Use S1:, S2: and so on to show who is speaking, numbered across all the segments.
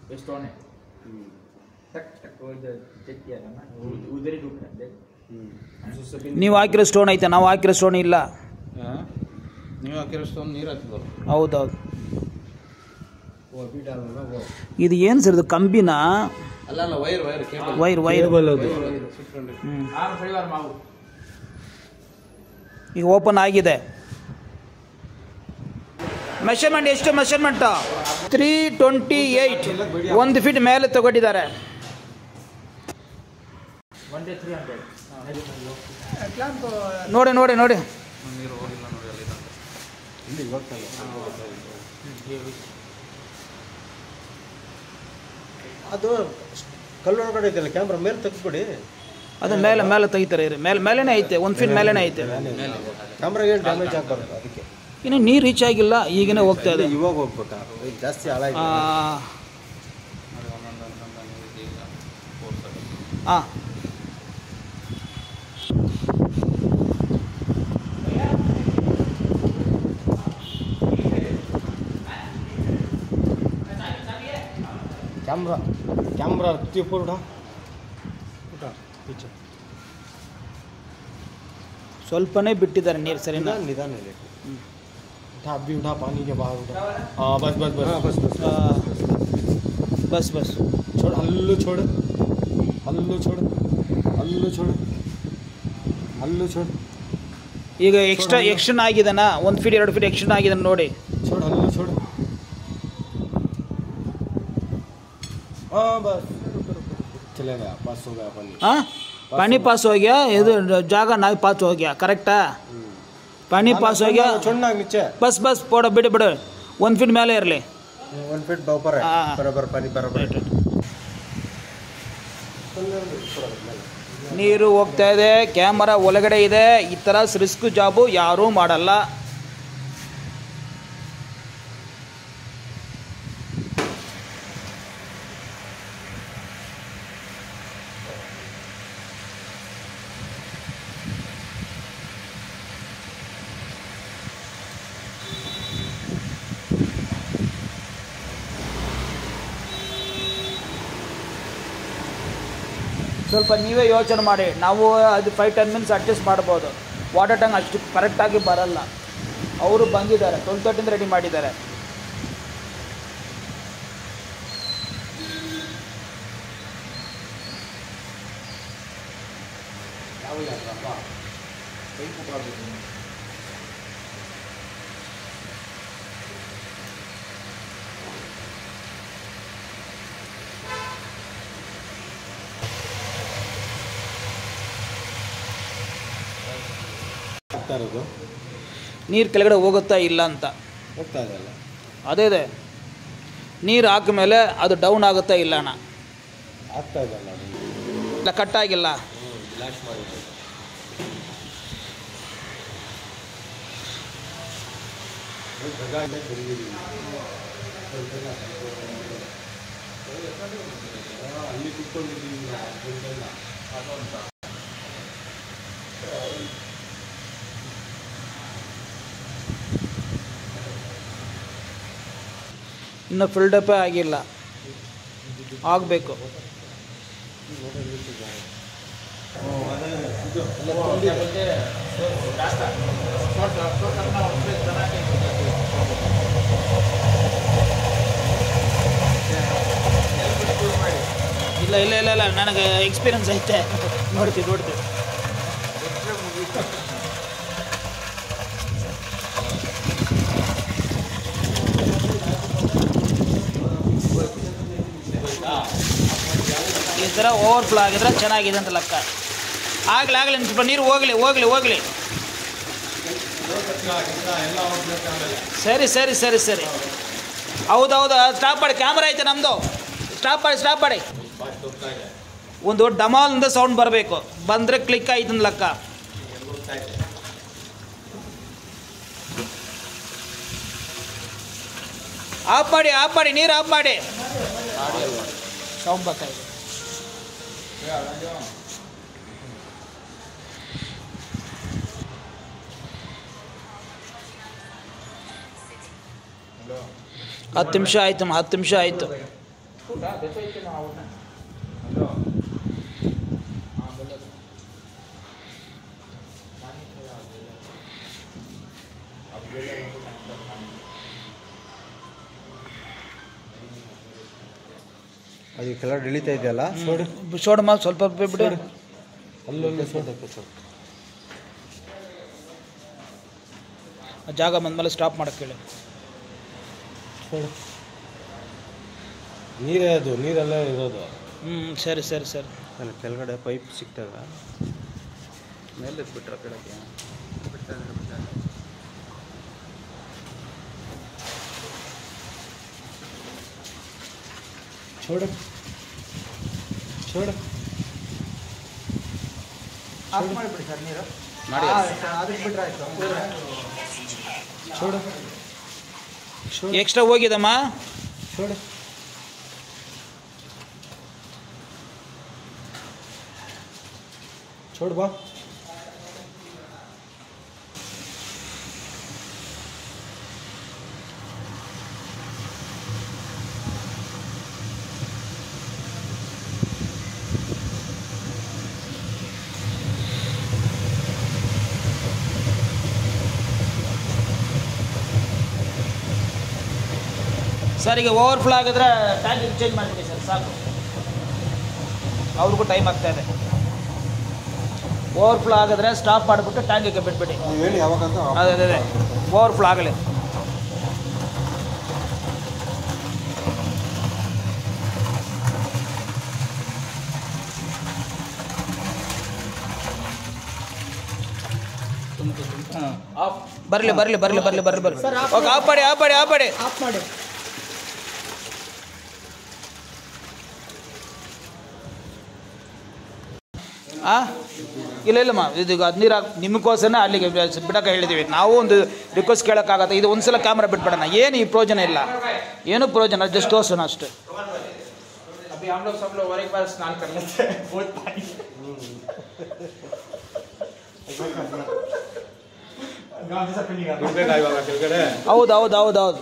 S1: ये स्टोन है टक टक वो जो चेक किया था ना वो- उधर ही रुक रहा है देख
S2: ನೀವು ಹಾಕಿರೋ ಸ್ಟೋನ್ ಐತೆ ನಾವು ಹಾಕಿರೋ ಸ್ಟೋನ್ ಇಲ್ಲ
S3: ನೀವು ಹಾಕಿರೋ ಸ್ಟೋನ್ ನೀರು ಹಾಕಿದ್ರು
S2: ಹೌದೌದು
S3: ಓ ಅಭಿ ಡಾಲಲ್ಲ ಓ
S2: ಇದು ಏನು ಸರ್ ಇದು ಕಂಬಿನ
S3: ಅಲ್ಲ ಅಲ್ಲ wire wire cable
S2: wire wire
S3: ಸುಟ್ಕೊಂಡು
S2: ಹ್ಞೂ
S1: आम परिवार माऊ
S2: ಈಗ ಓಪನ್ ಆಗಿದೆ ಮೆಷರ್ಮೆಂಟ್ ಎಷ್ಟು ಮೆಷರ್ಮೆಂಟು ತ್ರೀ ಟ್ವೆಂಟಿ ಏಯ್ಟ್ ಒಂದು ಫೀಟ್ ಮೇಲೆ ತಗೊಂಡಿದ್ದಾರೆ
S1: वन डे थ्री हंड्रेड
S2: ನೋಡಿ ನೋಡಿ ನೋಡಿ
S3: ನೀರು ಹೋಗಿಲ್ಲ ನೋಡಿ ಅಲ್ಲಿ
S4: ಇಲ್ಲಿ ಹೋಗ್ತಲ್ಲ ಅದು ಕಲ್ಲೊಳಗಡೆ ಇದೆಯಲ್ಲ ಕ್ಯಾಮ್ರಾ ಮೇಲೆ ತೆಗೆದ್ಬಿಡಿ
S2: ಅದು ಮೇಲೆ ಮೇಲೆ ತೆಗಿತಾರೆ ಇರಿ ಮೇಲೆ ಮೇಲೇನೆ ಐತೆ ಒಂದು ಫೀಟ್ ಮೇಲೇನೆ ಐತೆ
S4: ಕ್ಯಾಮ್ರಾ ಏನು ಡ್ಯಾಮೇಜ್ ಆಗಬಾರ್ದು ಅದಕ್ಕೆ
S2: ಇನ್ನು ನೀರು ರೀಚ್ ಆಗಿಲ್ಲ ಈಗನೇ ಹೋಗ್ತಾ ಇದೆ
S4: ಇವಾಗ ಹೋಗ್ಬೇಕಾ ಈಗ ಜಾಸ್ತಿ ಹಾಳಾಗಿದೆ
S3: ನೋಡಿ ಒಂದೊಂದು ಒಂದೊಂದು ನೀರು ಈಗ ಫೋರ್ ಸೆವೆನ್
S2: ಹಾಂ
S4: ಕ್ಯಾಮ್ರಾ ಕ್ಯಾಮ್ರಾ ऊपर उठा उठा पीछे
S2: ಸ್ವಲ್ಪನೇ ಬಿಟ್ಟಿದ್ದಾರೆ ನೀರು ಸರಿನಾ
S4: निदान निदान है देखो उठा अभी उठा पानी के बाहर उठा हाँ बस बस बस बस बस
S2: ಆ, ಬಸ್ ಬಸ್
S4: छोड़ हल्लू छोड़ हल्लू छोड़ हल्लू छोड़ हल्लू छोड़
S2: ಈಗ ಎಕ್ಸ್ಟ್ರಾ ಎಕ್ಷನ್ ಆಗಿದೆನಾ ಒಂದು ಫೀಟ್ ಎರಡು ಫೀಟ್ ಎಕ್ಷನ್ ಆಗಿದೆ ನೋಡಿ
S4: छोड़ हल्लू छोड़ हाँ बस चले गया पास हो गया पानी
S2: ಹಾಂ ಪಾನಿ ಪಾಸ್ ಹೋಗ್ಯಾ ಇದು ಜಾಗ ನಾವು ಪಾಸ್ ಹೋಗ್ಯಾ ಕರೆಕ್ಟಾ ಪಾನಿ ಪಾಸ್ ಹೋಗ್ಯಾ
S4: छोड़ना नीचे
S2: ಬಸ್ ಬಸ್ ಪೋಡ ಬಿಡು ಬಿಡು ಒಂದು ಫೀಟ್ ಮೇಲೆ ಇರಲಿ
S4: वन फीट ऊपर है
S2: हाँ।
S4: बराबर पानी बराबर है
S2: ನೀರು ಹೋಗ್ತಾ ಇದೆ ಕ್ಯಾಮರಾ ಒಳಗಡೆ ಇದೆ ಈ ಥರ ರಿಸ್ಕ್ ಜಾಬು ಯಾರೂ ಮಾಡಲ್ಲ ಸ್ವಲ್ಪ ನೀವೇ ಯೋಚನೆ ಮಾಡಿ ನಾವು ಅದು ಫೈವ್ ಟೆನ್ ಮಿನಿಟ್ಸ್ ಅಡ್ಜಸ್ಟ್ ಮಾಡ್ಬೋದು ವಾಟರ್ ಟ್ಯಾಂಕ್ ಅಷ್ಟು ಕರೆಕ್ಟಾಗಿ ಬರಲ್ಲ ಅವರು ಬಂದಿದ್ದಾರೆ ಟ್ವೆಲ್ ತರ್ಟಿಂದ ರೆಡಿ ಮಾಡಿದ್ದಾರೆ
S4: ಹೋಗ್ತಾ ಇರೋದು
S2: ನೀರು ಕೆಳಗಡೆ ಹೋಗುತ್ತಾ ಇಲ್ಲ ಅಂತ
S4: ಹೋಗ್ತಾ ಇದೆ ಅಲ್ಲ
S2: ಅದೇ ಇದೆ ನೀರು ಹಾಕ ಮೇಲೆ ಅದು ಡೌನ್ ಆಗುತ್ತಾ ಇಲ್ಲ ಅಣ್ಣ
S4: ಆಗ್ತಾ ಇದೆ ಅಲ್ಲ ಅದು
S2: ಇಲ್ಲ ಕಟ್ಟಾಗಿಲ್ಲ
S4: ಲ್ಯಾಶ್ ಮಾಡಿದ್ದು ಅಲ್ಲಿ ಕುತ್ಕೊಂಡಿದ್ದೀವಿ
S2: ಇನ್ನು ಫಿಲ್ಡಪ್ಪೇ ಆಗಿಲ್ಲ ಆಗಬೇಕು ಇಲ್ಲ ಇಲ್ಲ ಇಲ್ಲ ಇಲ್ಲ ನನಗೆ ಎಕ್ಸ್ಪೀರಿಯನ್ಸ್ ಐತೆ ನೋಡ್ತೀವಿ ನೋಡ್ತೀವಿ ಈ ಥರ ಓವರ್ಫ್ಲೋ ಆಗಿದ್ರೆ ಚೆನ್ನಾಗಿದೆ ಅಂತ ಲೆಕ್ಕ ಆಗಲಿ ಆಗಲಿ ಸ್ವಲ್ಪ ನೀರು ಹೋಗಲಿ ಹೋಗಲಿ ಹೋಗಲಿ ಸರಿ ಸರಿ ಸರಿ ಸರಿ ಹೌದೌದು ಸ್ಟಾಪ್ ಮಾಡಿ ಕ್ಯಾಮ್ರಾ ಐತೆ ನಮ್ಮದು ಸ್ಟಾಪ್ ಮಾಡಿ ಸ್ಟಾಪ್ ಮಾಡಿ ಒಂದು ಡಮಾಲ್ನಿಂದ ಸೌಂಡ್ ಬರಬೇಕು ಬಂದರೆ ಕ್ಲಿಕ್ ಆಯ್ತು ಅಂದ್ ಲೆಕ್ಕ ಆಫ್ ಮಾಡಿ ಆಫ್ ಮಾಡಿ ನೀರು ಆಫ್ ಮಾಡಿ ಸೌಂಡ್ ಬರ್ತಾ ಇದೆ ಹತ್ತು ನಿಮಿಷ ಆಯ್ತು ಹತ್ತು ನಿಮಿಷ ಆಯಿತು स्कूटा देखो इतना आवना
S3: हेलो
S2: हाँ बोलो
S3: अब ये लोगों को टाइम पर खाना
S4: ಅದು ಕೆಳಗಡೆ ಇಳಿತಾ ಇದೆಯಲ್ಲ
S2: ಸೋಡ ಮಾಲ್ ಸ್ವಲ್ಪ ಬಿಡು
S4: ಅಲ್ಲೊಂದು ಸೋಡಕ್ಕೆ ಸ್ವಲ್ಪ
S2: ಆ ಜಾಗ ಬಂದ್ಮೇಲೆ ಸ್ಟಾಪ್ ಮಾಡಕ್ಕೆ ಹೇಳಿ
S4: ಸೋಡು ನೀರೇ ಅದು ನೀರೆಲ್ಲ ಇರೋದು
S2: ಹ್ಞೂ ಸರಿ ಸರಿ ಸರಿ
S4: ಅಲ್ಲಿ ಕೆಳಗಡೆ ಪೈಪ್ ಸಿಕ್ತಾಗ
S3: ಮೇಲೆ ಬಿಟ್ರ ಕೆಳಗೆ ಬಿಡ್ತಾ ಇದ್ದಾರೆ ಬಿಡ್ತಾ ಇದ್ದಾರೆ
S4: छोड़ छोड़
S1: ಆಫ್ ಮಾಡಿಬಿಡಿ ಸರ್ ನೀರು
S3: ಮಾಡಿ
S1: ಅದಕ್ಕೆ ಬಿಟ್ರೆ ಆಯ್ತು
S4: छोड़ छोड़
S2: ಎಕ್ಸ್ಟ್ರಾ ಹೋಗಿದಮ್ಮ
S4: छोड़ छोड़ बा
S2: ಸರ್ ಈಗ ಓವರ್ಫ್ಲೋ ಆಗಿದ್ರೆ ಟ್ಯಾಂಕ್ ಚೇಂಜ್ ಮಾಡಿಬಿಡಿ ಸರ್ ಸಾಕು ಅವ್ರಿಗೂ ಟೈಮ್ ಆಗ್ತಾ ಇದೆ ಓವರ್ಫ್ಲೋ ಆಗಿದ್ರೆ ಸ್ಟಾಪ್ ಮಾಡಿಬಿಟ್ಟು ಟ್ಯಾಂಕಿಗೆ ಬಿಟ್ಬಿಡಿ
S4: ಹೇಳಿ ಯಾವಾಗಂತ
S2: ಅದೇ ಅದೇ ಅದೇ ಓವರ್ಫ್ಲೋ ಆಗಲಿ ಬರಲಿ ಬರಲಿ ಬರಲಿ ಬರಲಿ ಬರಲಿ ಬರಲಿ ಓಕೆ ಆಫ್ ಮಾಡಿ ಆಫ್ ಮಾಡಿ ಆಫ್ ಮಾಡಿ
S1: ಆಫ್ ಮಾಡಿ
S2: ಆ ಇಲ್ಲ ಇಲ್ಲಮ್ಮ ಇದು ಈಗ ಹದಿನೀರು ಹಾಕಿ ನಿಮಗೋಸ್ಕರ ಅಲ್ಲಿಗೆ ಬಿಡಕ್ಕೆ ಹೇಳಿದ್ದೀವಿ ನಾವು ಒಂದು ರಿಕ್ವೆಸ್ಟ್ ಕೇಳೋಕ್ಕಾಗತ್ತೆ ಇದು ಒಂದ್ಸಲ ಕ್ಯಾಮ್ರಾ ಬಿಟ್ಬಿಡೋಣ ಏನು ಈ ಪ್ರಯೋಜನ ಇಲ್ಲ ಏನು ಪ್ರಯೋಜನ ಜಸ್ಟ್ ತೋರ್ಸೋಣ ಅಷ್ಟೇ
S3: अभी हम लोग सब लोग और एक बार स्नान कर लेते हैं बहुत पानी
S4: ಬಿಡ್ಬೇಕಾ ಇವಾಗ ಕೆಳಗಡೆ
S2: ಹೌದು ಹೌದು ಹೌದು ಹೌದು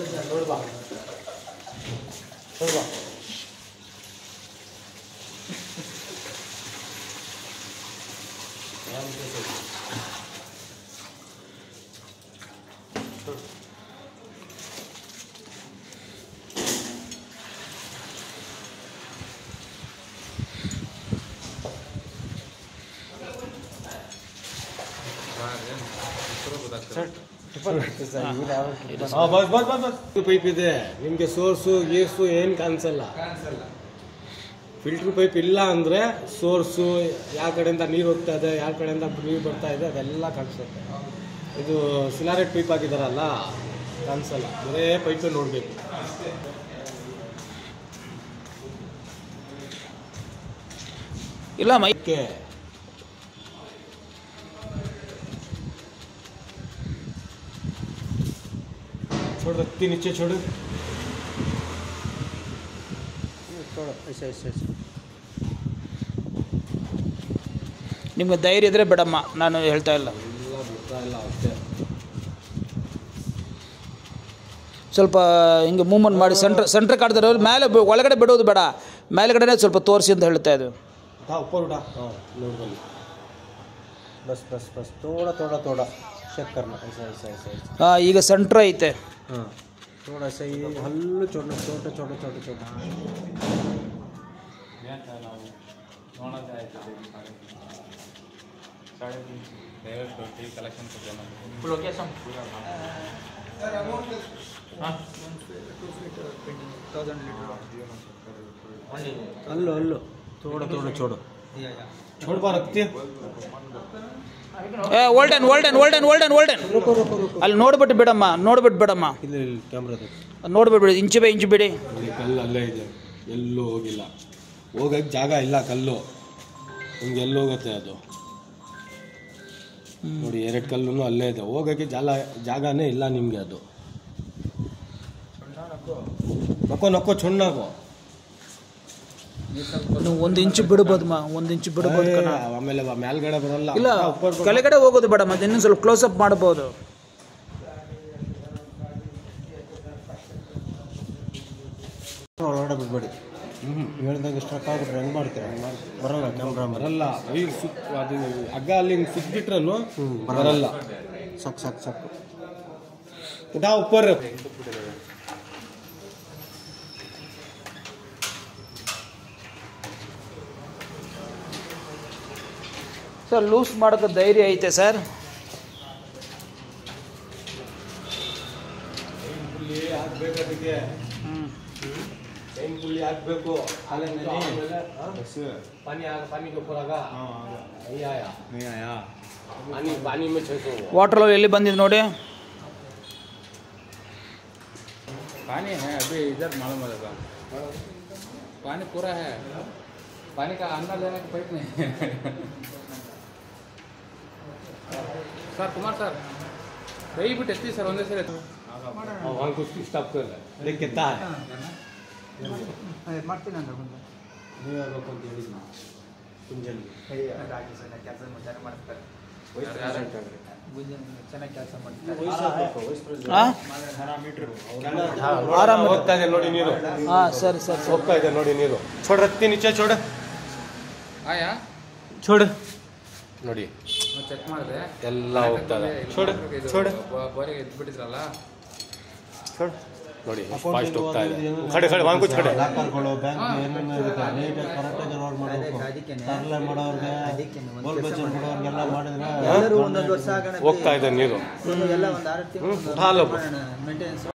S4: ಹಾಂ ಬಸ್ ಬಸ್ ಬಸ್ ಬಸ್ ಪೈಪ್ ಇದೆ ನಿಮಗೆ ಸೋರ್ಸು ಗೀರ್ಸು ಏನು ಕಾಣಿಸಲ್ಲ ಫಿಲ್ಟ್ರ್ ಪೈಪ್ ಇಲ್ಲ ಅಂದರೆ ಸೋರ್ಸು ಯಾವ ಕಡೆಯಿಂದ ನೀರು ಹೋಗ್ತಾ ಇದೆ ಯಾವ ಕಡೆಯಿಂದ ನೀರು ಬರ್ತಾ ಇದೆ ಅದೆಲ್ಲ ಕಾಣಿಸುತ್ತೆ ಇದು ಸಿಲಾರೆಟ್ ಪೈಪ್ ಹಾಕಿದಾರಲ್ಲ ಕಾಣಿಸಲ್ಲ ಬರೇ ಪೈಪೇ ನೋಡಬೇಕು
S2: ಇಲ್ಲ ಮೈ
S4: ಓಕೆ छोड़ रखती नीचे छोड़ छोड़ ऐसे ऐसे ऐसे
S2: ನಿಮ್ಗೆ ಧೈರ್ಯ ಇದ್ರೆ ಬಿಡಮ್ಮ ನಾನು ಹೇಳ್ತಾ ಇಲ್ಲ
S4: ಎಲ್ಲ ಬಿಡ್ತಾ ಇಲ್ಲ ಅಷ್ಟೇ
S2: ಸ್ವಲ್ಪ ಹಿಂಗೆ ಮೂವ್ಮೆಂಟ್ ಮಾಡಿ ಸೆಂಟ್ರ್ ಸೆಂಟ್ರ್ ಕಾಡ್ತಾರೆ ಮೇಲೆ ಬಿ- ಒಳಗಡೆ ಬಿಡೋದು ಬೇಡ ಮೇಲ್ಗಡೆನೇ ಸ್ವಲ್ಪ ತೋರಿಸಿ ಅಂತ ಹೇಳ್ತಾ ಇದ್ವಿ
S4: उठा ऊपर उठा हाँ लोड वाली बस बस बस थोड़ा थोड़ा थोड़ा चेक करना ऐसा ऐसा ऐसा ऐसा
S2: ಆ, ಈಗ ಸೆಂಟ್ರ್ ಐತೆ
S4: हाँ थोड़ा सा ये हल्लू छोटा छोटा छोटा छोटा छोटा
S3: ನೋಡೋದೇ ಆಯ್ತು ಸಾಡೆ ದಯವಿಟ್ಟು ಟೀ ಕಲೆಕ್ಷನ್ ಕೊಟ್ಟೆ
S2: location
S1: thousand litre
S4: hello hello थोड़ा थोड़ा छोड़ो छोड़ पा रखती है
S2: ಏ hold on hold on hold on hold on hold on
S4: रुको रुको रुको
S2: ಅಲ್ಲಿ ನೋಡ್ಬಿಟ್ಟು ಬಿಡಮ್ಮ ನೋಡ್ಬಿಟ್ಟು ಬಿಡಮ್ಮ
S4: ಇಲ್ಲಿ ಕ್ಯಾಮ್ರಾ
S2: ನೋಡ್ಬಿಟ್ಟು ಬಿಡಿ ಇಂಚು ಬೈ ಇಂಚು ಬಿಡಿ
S4: ಇಲ್ಲಿ ಕಲ್ಲು ಅಲ್ಲೇ ಇದೆ ಎಲ್ಲೂ ಹೋಗಿಲ್ಲ ಹೋಗಕ್ಕೆ ಜಾಗ ಇಲ್ಲ ಕಲ್ಲು ನಿಮ್ಗೆ ಎಲ್ಲಿ ಹೋಗುತ್ತೆ ಅದು ನೋಡಿ ಎರಡು ಕಲ್ಲು ಅಲ್ಲೇ ಇದೆ ಹೋಗೋಕ್ಕೆ ಜಾಲ ಜಾಗನೇ ಇಲ್ಲ ನಿಮಗೆ ಅದು ನಕ್ಕೋ ನಕ್ಕೋ ಚೊಣ್ಣಾಗೋ
S2: ನೀವು ಒಂದು ಇಂಚು ಬಿಡ್ಬೋದಮ್ಮ ಒಂದು ಇಂಚು ಬಿಡ್ಬೋದು ಕಣ
S4: ಆಮೇಲೆ ಮೇಲ್ಗಡೆ ಬರಲ್ಲ
S2: ಇಲ್ಲ
S4: ಉಪ್ಪರ್ ಬರಲ್ಲ.
S2: ಕೆಳಗಡೆ ಹೋಗೋದು ಬೇಡ ಮತ್ತೆ ಇನ್ನೊಂದು ಸ್ವಲ್ಪ ಕ್ಲೋಸ್ ಅಪ್ ಮಾಡ್ಬೋದು
S5: ಒಳಗಡೆ ಬಿಡ್ಬೇಡಿ ಹೇಳ್ದಂಗೆ ಸ್ಟ್ರಕ್ ಆಗ್ಬಿಟ್ರೆ ಹೆಂಗೆ ಮಾಡ್ತೀರಾ ಬರೋಲ್ಲ ಕ್ಯಾಮ್ರಾ
S4: ಬರಲ್ಲ ಈಗ ಸುತ್ ಅದು ಹಗ್ಗ ಅಲ್ಲಿ ಹಿಂಗೆ ಸುತ್ತಬಿಟ್ರನು ಬರಲ್ಲ
S5: ಸಾಕು ಸಾಕು ಸಾಕು
S4: ಉಠಾ ಉಪ್ಪರ್
S2: ಸರ್ ಲೂಸ್ ಮಾಡೋಕ್ಕೆ ಧೈರ್ಯ ಐತೆ ಸರ್
S4: ಪುಲ್ಲಿ ಹಾಕ್ಬೇಕು ಅದಕ್ಕೆ ಟೈಮ್ ಪುಲ್ಲಿ ಹಾಕ್ಬೇಕು पानी आगा पानी के ऊपर आगा नहीं आया नहीं आया पानी पानी में छह सौ
S2: ವಾಟರ್ ಎಲ್ಲಿ ಬಂದಿದೆ ನೋಡಿ
S3: पानी है अभी इधर मालूम होगा पानी पूरा है पानी का अंदर लेने का पाइप नहीं है सर कुमार सर ದಯವಿಟ್ಟು ಎತ್ತಿ ಸರ್ ಒಂದೇ ಸರಿ ಎತ್ತಿ.
S4: वहाँ कुछ स्टॉप कर देख कितना है
S1: ಮಾಡ್ತೀನಿ ಅಂದ್ರೆ ಮುಂದೆ
S4: ನೀವು ಆಗ್ಬೇಕು ಅಂತ ಹೇಳಿದ್ನ ಕುಂಜಲ್ಲಿ
S1: ರಾಜು ಸರ್ ಕೆಲಸ ಚೆನ್ನಾಗಿ ಮಾಡ್ತಾರೆ
S3: ಯಾರು?
S1: ಗುಂಜನ್ ಚೆನ್ನಾಗಿ ಕೆಲಸ ಮಾಡ್ತಾರೆ
S2: ಹಾಂ ಆರಾಮ
S4: ಹೋಗ್ತಾ ಇದೆ ನೋಡಿ ನೀರು
S2: ಹಾಂ ಸರಿ ಸರಿ ಸರಿ
S4: ಹೋಗ್ತಾ ಇದೆ ನೋಡಿ ನೀರು छोड़ रत्ती नीचे छोड़
S3: ಆಯಾ
S4: छोड़ ನೋಡಿ
S3: ಚೆಕ್ ಮಾಡಿದೆ
S4: ಎಲ್ಲ ಹೋಗ್ತದೆ
S3: ಇದು
S4: छोड़
S3: ಇದು
S4: छोड़
S3: ಬ- ಬೋರಿಗೆ ಎದ್ಬಿಟ್ಟಿದ್ರಲ್ಲ
S4: छोड़ ನೋಡಿ ಫಾಸ್ಟ್ ಹೋಗ್ತಾ ಇದೆ ಖಡೆ ಖಡೆ ವಾಂಗ್ ಕುಚ್ ಖಡೆ
S5: ಲಾಕರ್ಗಳು ಬ್ಯಾಂಕ್ ಏನೇನು ಇರುತ್ತೆ ನೀಟಾಗಿ ಕರೆಕ್ಟಾಗಿ ರೋಡ್ ಮಾಡಬೇಕು
S1: ಅದಕ್ಕೇನೆ.
S5: ತರಲೆ ಮಾಡೋರ್ಗೆ
S1: ಅದಕ್ಕೇನೆ ಒಂದು
S5: ಗೋಲ್ ಬಜಾರ್ ಮಾಡೋರ್ಗೆಲ್ಲ ಮಾಡಿದ್ರೆ
S1: ಎಲ್ಲರೂ ಒಂದೊಂದು ವರ್ಷ ಆಗೋಣ
S4: ಹೋಗ್ತಾ ಇದೆ ನೀರು
S1: ಎಲ್ಲ ಒಂದು ಆರು ತಿಂಗಳು
S4: ಹಾಲು
S1: ಮೇಂಟೆನೆನ್ಸ್